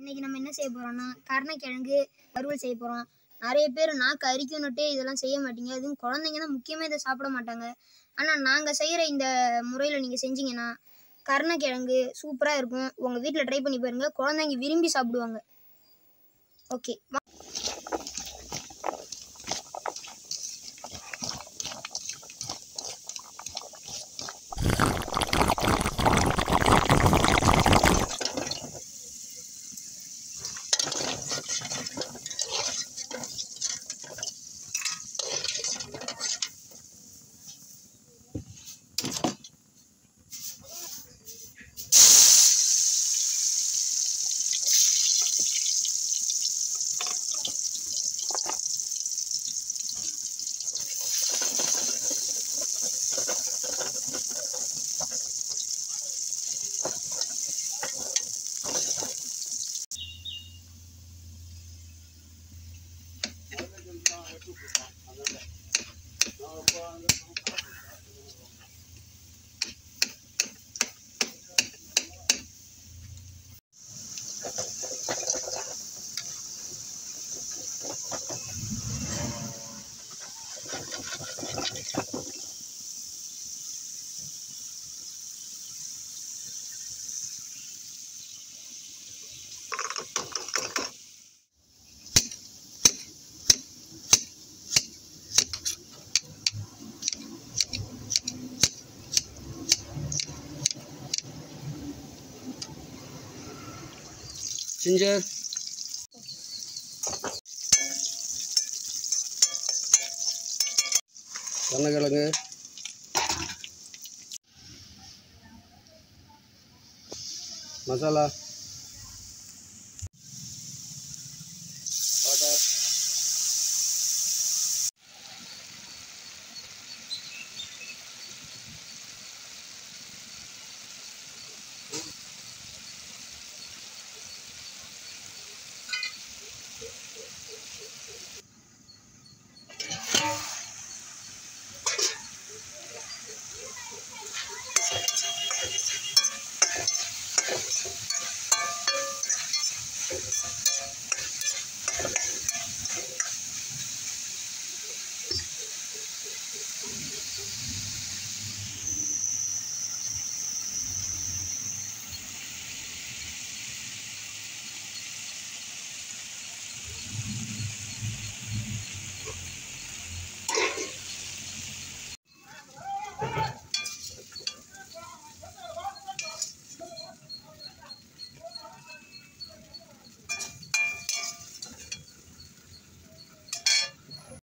இன்னைக்கு நம்ம என்ன செய்ய போறோம்னா கருணைக்கிழங்கு வறுவல் செய்ய போறோம் நிறைய பேர் நாக்கு அரிக்கணுட்டே இதெல்லாம் செய்ய மாட்டீங்க அதுவும் குழந்தைங்க தான் முக்கியமாக இதை சாப்பிட மாட்டாங்க ஆனால் நாங்கள் செய்கிற இந்த முறையில் நீங்கள் செஞ்சீங்கன்னா கருணைக்கிழங்கு சூப்பராக இருக்கும் உங்கள் வீட்டில் ட்ரை பண்ணி பாருங்க குழந்தைங்க விரும்பி சாப்பிடுவாங்க ஓகே ஜிஞ்சர் கருணக்கிழங்கு மசாலா